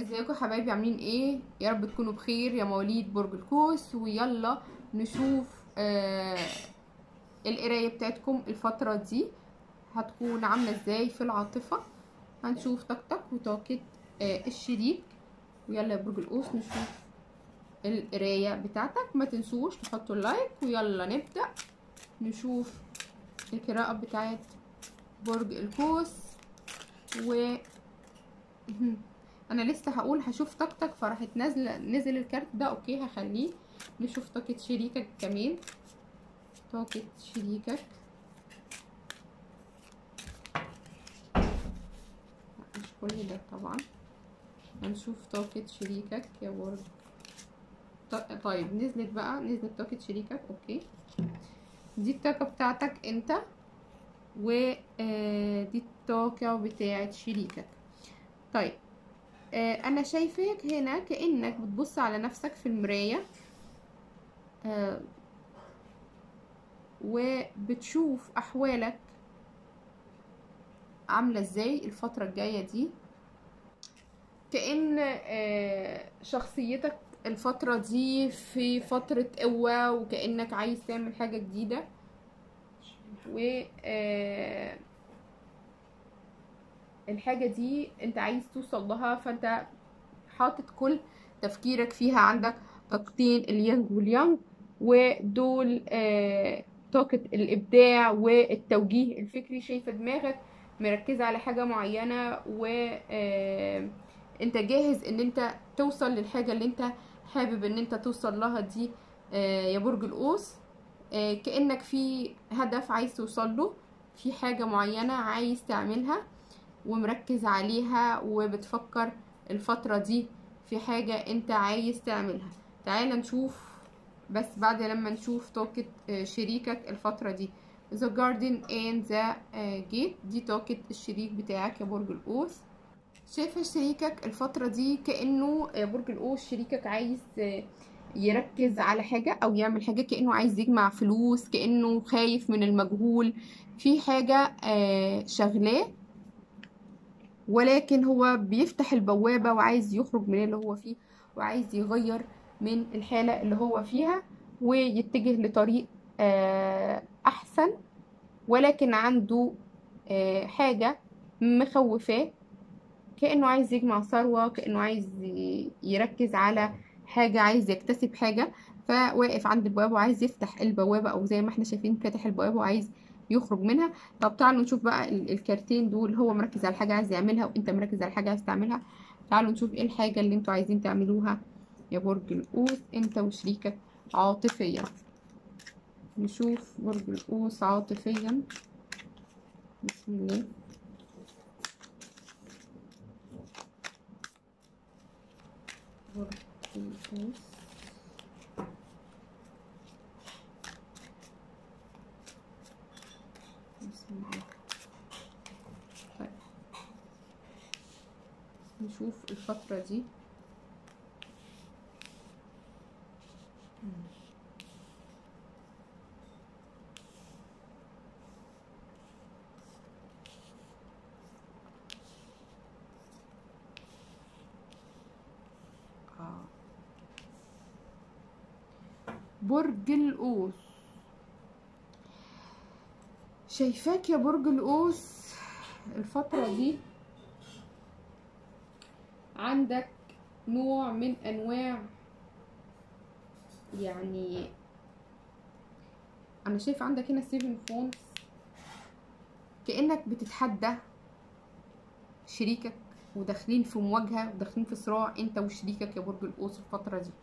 ازيكم حبايبي عاملين ايه يا رب تكونوا بخير يا مواليد برج القوس ويلا نشوف آه القرايه بتاعتكم الفتره دي هتكون عامله ازاي في العاطفه هنشوف طاقتك وطاقه آه الشريك ويلا يا برج القوس نشوف القرايه بتاعتك ما تنسوش تحطوا اللايك ويلا نبدا نشوف القراءه بتاعت برج القوس و انا لسه هقول هشوف طاقتك فراحت نازله نزل الكارت ده اوكي هخليه نشوف طاقه شريكك كمان طاقه شريكك مش كل ده طبعا هنشوف طاقه شريكك يا برج طيب نزلت بقى نزلت طاقه شريكك اوكي دي الطاقه بتاعتك انت ودي الطاقه بتاعت شريكك طيب آه انا شايفاك هنا كانك بتبص على نفسك في المرايه آه وبتشوف احوالك عامله ازاي الفتره الجايه دي كأن آه شخصيتك الفترة دي في فترة قوة وكأنك عايز تعمل حاجة جديدة و آه الحاجة دي انت عايز توصل لها فانت حاطط كل تفكيرك فيها عندك طاقتين اليانج واليانج ودول آه طاقة الإبداع والتوجيه الفكري شايفة دماغك مركزة على حاجة معينة و آه انت جاهز ان انت توصل للحاجة اللي انت حابب ان انت توصل لها دي آه يا برج القوس آه كأنك في هدف عايز توصل له في حاجة معينة عايز تعملها ومركز عليها وبتفكر الفترة دي في حاجة انت عايز تعملها تعال نشوف بس بعد لما نشوف طاقة شريكك الفترة دي The Garden and the Gate دي طاقة الشريك بتاعك يا برج القوس شايفة شريكك الفترة دي كأنه يا برج القوس شريكك عايز يركز على حاجة أو يعمل حاجة كأنه عايز يجمع فلوس كأنه خايف من المجهول في حاجة شغلاه ولكن هو بيفتح البوابة وعايز يخرج من اللي هو فيه وعايز يغير من الحالة اللي هو فيها ويتجه لطريق أحسن ولكن عنده حاجة مخوفاه كأنه عايز يجمع ثروة كأنه عايز يركز على حاجة عايز يكتسب حاجة فواقف عند البوابة وعايز يفتح البوابة أو زي ما احنا شايفين فاتح البوابة وعايز يخرج منها طب تعالوا نشوف بقى الكارتين دول هو مركز على حاجه عايز يعملها وانت مركز على حاجه عايز تعملها تعالوا نشوف ايه الحاجه اللي انتوا عايزين تعملوها يا برج القوس انت وشريكك عاطفيا نشوف برج القوس عاطفيا بسم الله برج القوس بسم الله طيب نشوف الفترة دي آه. برج القوس شايفاك يا برج القوس الفترة دي عندك نوع من انواع يعني انا شايف عندك هنا سيفن فونز كأنك بتتحدى شريكك وداخلين في مواجهة وداخلين في صراع انت وشريكك يا برج القوس الفترة دي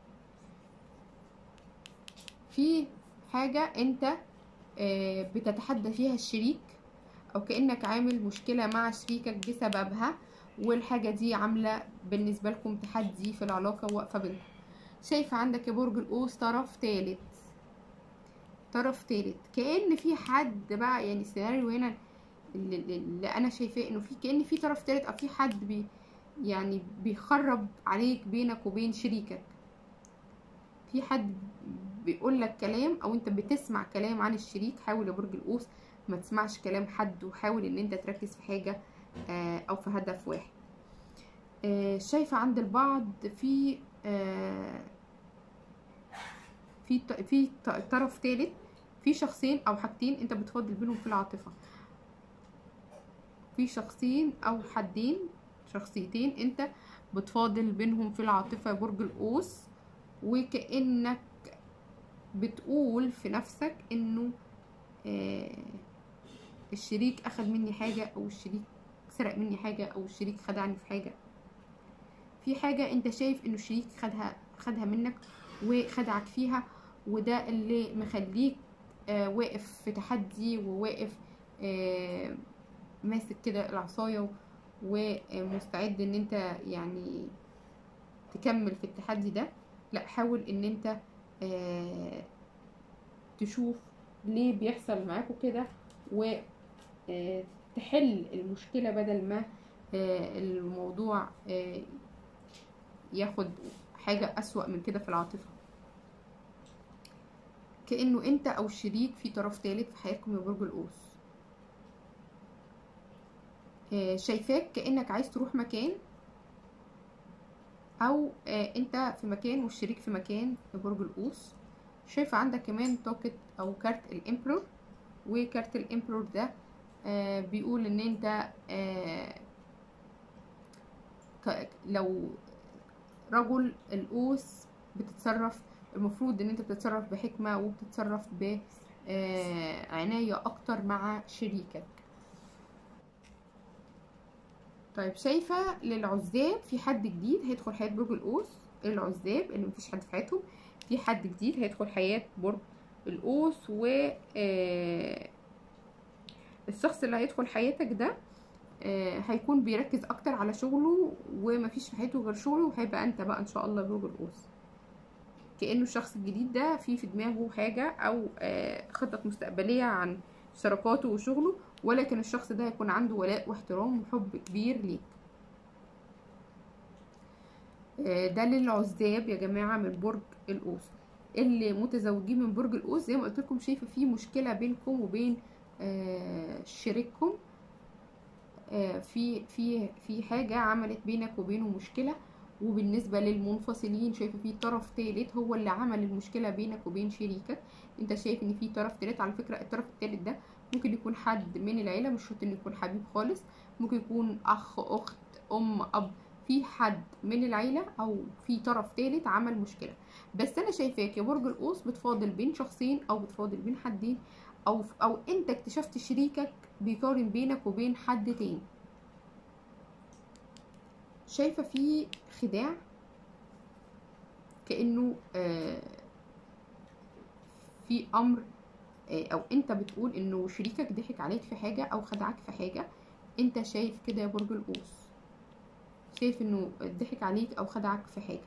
في حاجة انت بتتحدى فيها الشريك او كانك عامل مشكله مع شريكك بسببها والحاجه دي عامله بالنسبه لكم تحدي في العلاقه واقفه بينكم شايفه عندك يا برج القوس طرف تالت طرف تالت كان في حد بقى يعني السيناريو هنا اللي, اللي انا شايفاه انه في كان في طرف تالت او في حد بي يعني بيخرب عليك بينك وبين شريكك في حد بيقول لك كلام او انت بتسمع كلام عن الشريك حاول يا برج القوس ما تسمعش كلام حد وحاول ان انت تركز في حاجه او في هدف واحد آه، شايفة عند البعض في آه، في ط- في ط- طرف ثالث في شخصين او حاجتين انت بتفضل بينهم في العاطفة في شخصين او حدين شخصيتين انت بتفاضل بينهم في العاطفة يا برج القوس وكأنك بتقول في نفسك انه آه الشريك اخد مني حاجة او الشريك سرق مني حاجة او الشريك خدعني في حاجة في حاجة انت شايف انه الشريك خدها خدها منك وخدعك فيها وده اللي مخليك آه واقف في تحدي وواقف آه ماسك كده العصاية ومستعد ان انت يعني تكمل في التحدي ده لا حاول ان انت آه تشوف ليه بيحصل معاكوا كده وتحل المشكلة بدل ما آه الموضوع آه ياخد حاجة أسوأ من كده في العاطفة كأنه انت او الشريك في طرف ثالث في حياتكم يا برج القوس آه، شايفاك كأنك عايز تروح مكان او آه، انت في مكان والشريك في مكان في برج القوس شايفة عندك كمان طاقة او كارت الامبرور وكارت الامبرور ده آه، بيقول ان انت آه، ك- لو رجل القوس بتتصرف المفروض ان انت بتتصرف بحكمة وبتتصرف بعناية اكتر مع شريكك طيب شايفة للعزاب في حد جديد هيدخل حياة برج القوس العزاب اللي مفيش حد في حياتهم في حد جديد هيدخل حياة برج القوس و آه، الشخص اللي هيدخل حياتك ده آه، هيكون بيركز اكتر على شغله ومفيش في حياته غير شغله وهيبقى انت بقى ان شاء الله برج القوس كأنه الشخص الجديد ده في في دماغه حاجة او آه، خطط مستقبلية عن شراكاته وشغله ولكن الشخص ده هيكون عنده ولاء واحترام وحب كبير ليك آه، ده للعزاب يا جماعة من برج القوس اللي متزوجين من برج القوس زي ما قلت لكم شايفة في مشكلة بينكم وبين آه، شريككم آه، في في في حاجة عملت بينك وبينه مشكلة وبالنسبة للمنفصلين شايفة في طرف تالت هو اللي عمل المشكلة بينك وبين شريكك انت شايف ان في طرف تالت على فكرة الطرف التالت ده ممكن يكون حد من العيلة مش شرط انه يكون حبيب خالص ممكن يكون اخ اخت ام اب في حد من العيلة او في طرف تالت عمل مشكلة بس انا شايفاك يا برج القوس بتفاضل بين شخصين او بتفاضل بين حدين او او انت اكتشفت شريكك بيقارن بينك وبين حد تاني شايفة في خداع كأنه آه، في أمر آه، أو أنت بتقول إنه شريكك ضحك عليك في حاجة أو خدعك في حاجة أنت شايف كده يا برج القوس شايف إنه ضحك عليك أو خدعك في حاجة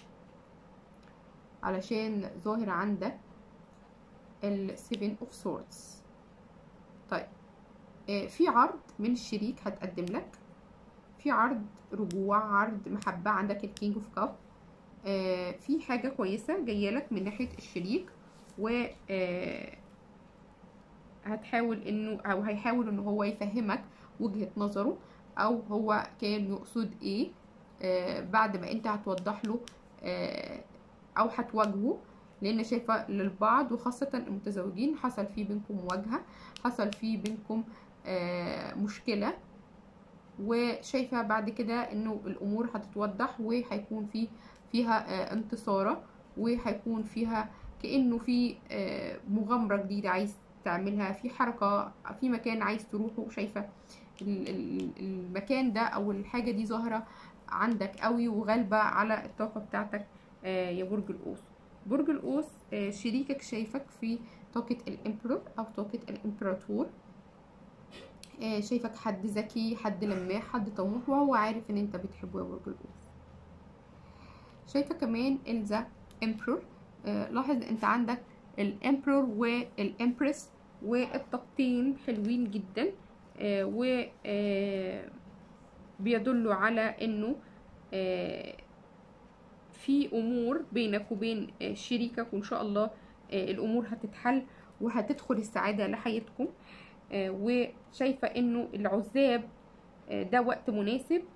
علشان ظاهر عندك ال Seven of Swords طيب آه، في عرض من الشريك هتقدم لك في عرض رجوع عرض محبة عندك الكينج اوف كاب في حاجة كويسة جاية لك من ناحية الشريك و آه، هتحاول انه او هيحاول انه هو يفهمك وجهة نظره او هو كان يقصد ايه آه، بعد ما انت هتوضح له آه، او هتواجهه لان شايفه للبعض وخاصه المتزوجين حصل في بينكم مواجهه حصل في بينكم آه، مشكله وشايفة بعد كده انه الامور هتتوضح وهيكون في فيها آه، انتصارة وهيكون فيها كأنه في آه، مغامرة جديدة عايز تعملها في حركة في مكان عايز تروحه شايفة ال- ال- المكان ده او الحاجة دي ظاهرة عندك قوي وغالبة على الطاقة بتاعتك آه، يا برج القوس برج القوس آه، شريكك شايفك في طاقة الامبرور او طاقة الامبراطور آه، شايفك حد ذكي حد لماح حد طموح وهو عارف ان انت بتحبه يا برج القوس شايفه كمان الزا امبرور آه، لاحظ انت عندك الامبرور والامبرس والطاقتين حلوين جدا آه، و آه، بيدلوا على انه آه، في امور بينك وبين آه، شريكك وان شاء الله آه، الامور هتتحل وهتدخل السعاده لحياتكم آه، وشايفه انه العزاب آه، ده وقت مناسب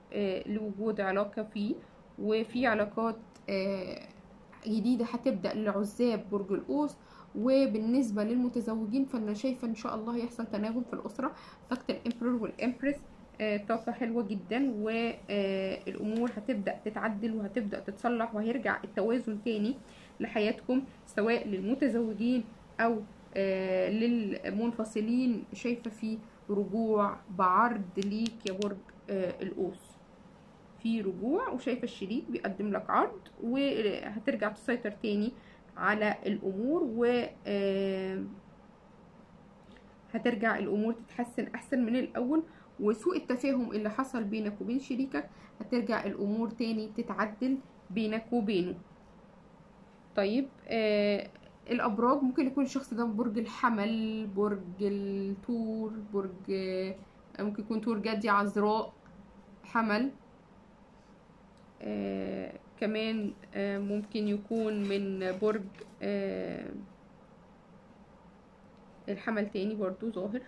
آه، لوجود علاقة فيه وفي علاقات آه، جديدة هتبدأ لعزاب برج القوس وبالنسبة للمتزوجين فأنا شايفة إن شاء الله هيحصل تناغم في الأسرة طاقة الإمبرور والإمبرس آه، طاقة حلوة جدا والأمور هتبدأ تتعدل وهتبدأ تتصلح وهيرجع التوازن تاني لحياتكم سواء للمتزوجين أو آه، للمنفصلين شايفة في رجوع بعرض ليك يا برج آه، القوس في رجوع وشايفة الشريك بيقدم لك عرض وهترجع تسيطر تاني على الأمور و آه، هترجع الأمور تتحسن أحسن من الأول وسوء التفاهم اللي حصل بينك وبين شريكك هترجع الأمور تاني تتعدل بينك وبينه طيب آه الأبراج ممكن يكون الشخص ده برج الحمل برج الثور برج آه ممكن يكون ثور جدي عذراء حمل آه كمان آه ممكن يكون من برج آه الحمل تاني برضو ظاهر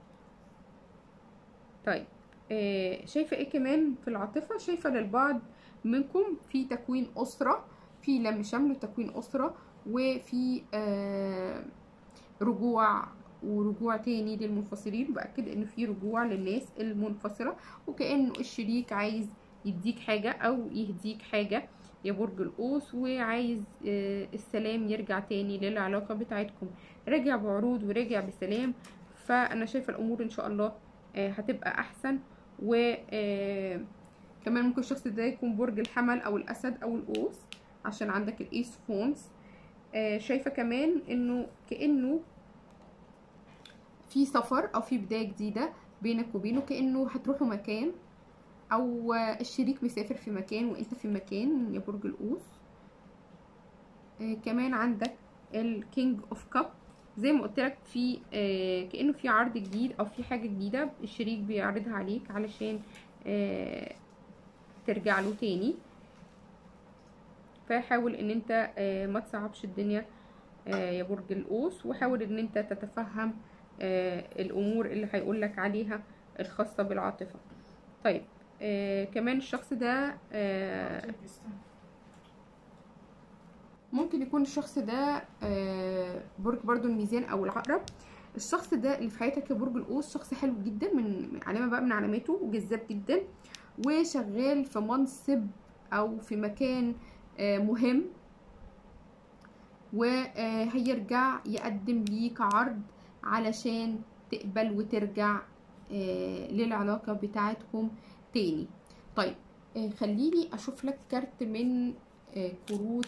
طيب آه شايفة ايه كمان في العاطفة شايفة للبعض منكم في تكوين أسرة في لم شمل وتكوين أسرة وفي آه رجوع ورجوع تاني للمنفصلين بأكد إن في رجوع للناس المنفصلة وكأنه الشريك عايز يديك حاجة أو يهديك حاجة يا برج القوس وعايز آه السلام يرجع تاني للعلاقة بتاعتكم رجع بعروض ورجع بسلام فأنا شايفة الأمور إن شاء الله آه هتبقى أحسن و آه كمان ممكن الشخص ده يكون برج الحمل أو الأسد أو القوس عشان عندك الإيس فونز آه شايفة كمان إنه كأنه في سفر أو في بداية جديدة بينك وبينه كأنه هتروحوا مكان أو آه الشريك مسافر في مكان وأنت في مكان يا برج القوس آه كمان عندك الكينج اوف كاب زي ما قلت لك في آه كانه في عرض جديد او في حاجه جديده الشريك بيعرضها عليك علشان آه ترجع له تاني فحاول ان انت آه ما تصعبش الدنيا آه يا برج القوس وحاول ان انت تتفهم آه الامور اللي هيقول لك عليها الخاصه بالعاطفه طيب آه كمان الشخص ده آه ممكن يكون الشخص ده آه برج برضو الميزان او العقرب الشخص ده اللي في حياتك يا برج القوس شخص حلو جدا من علامه بقى من علاماته وجذاب جدا وشغال في منصب او في مكان آه مهم وهيرجع يقدم ليك عرض علشان تقبل وترجع آه للعلاقه بتاعتكم تاني طيب آه خليني اشوف لك كارت من كروت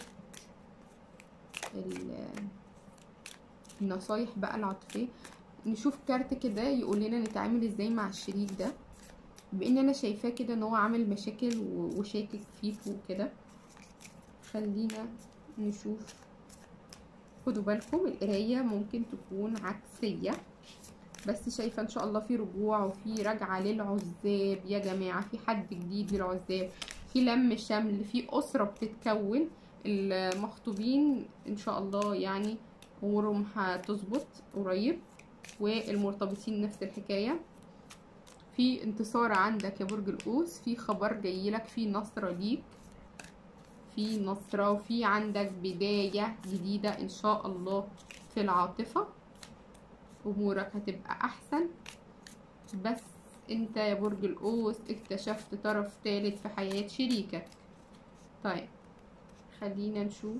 النصايح بقى العاطفيه نشوف كارت كده يقول لنا نتعامل ازاي مع الشريك ده بان انا شايفاه كده ان هو عامل مشاكل وشاكك فيك وكده خلينا نشوف خدوا بالكم القرايه ممكن تكون عكسيه بس شايفه ان شاء الله في رجوع وفي رجعه للعزاب يا جماعه في حد جديد للعزاب في لم شمل في اسره بتتكون المخطوبين ان شاء الله يعني امورهم هتظبط قريب والمرتبطين نفس الحكايه في انتصار عندك يا برج القوس في خبر جايلك في نصرة ليك في نصرة وفي عندك بداية جديدة ان شاء الله في العاطفة امورك هتبقى احسن بس انت يا برج القوس اكتشفت طرف ثالث في حياة شريكك طيب خلينا نشوف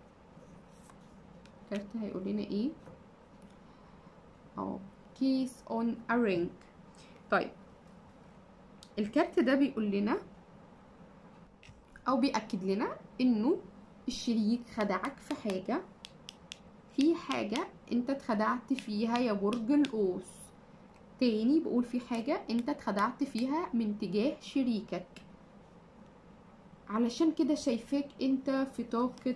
كارت هيقول لنا ايه اه كيس اون ا رينج طيب الكارت ده بيقول لنا او بيأكد لنا انه الشريك خدعك في حاجة في حاجة انت اتخدعت فيها يا برج القوس تاني بقول في حاجة انت اتخدعت فيها من تجاه شريكك علشان كده شايفاك انت في طاقة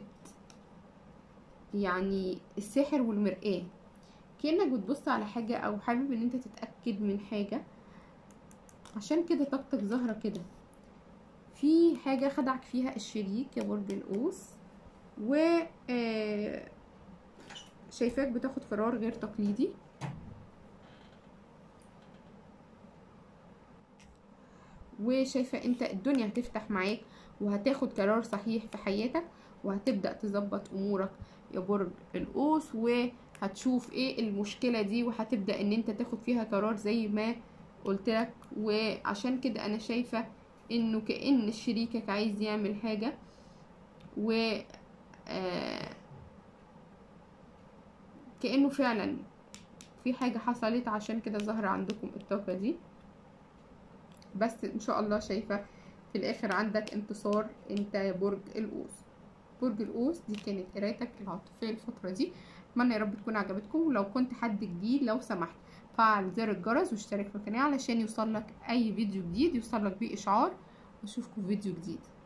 يعني الساحر والمرآة كأنك بتبص على حاجة او حابب ان انت تتأكد من حاجة عشان كده طاقتك ظاهرة كده في حاجة خدعك فيها الشريك يا برج القوس و شايفاك بتاخد قرار غير وشايفة انت الدنيا هتفتح معاك وهتاخد قرار صحيح في حياتك وهتبدأ تظبط امورك يا برج القوس وهتشوف ايه المشكلة دي وهتبدأ ان انت تاخد فيها قرار زي ما قلت لك وعشان كده انا شايفة انه كأن شريكك عايز يعمل حاجة و آه كأنه فعلا في حاجة حصلت عشان كده ظهر عندكم الطاقة دي بس ان شاء الله شايفة في الاخر عندك انتصار انت يا برج القوس برج القوس دي كانت قرايتك العاطفية الفترة دي اتمنى يا رب تكون عجبتكم ولو كنت حد جديد لو سمحت فعل زر الجرس واشترك في القناة علشان يوصلك اي فيديو جديد يوصلك بيه اشعار واشوفكم في فيديو جديد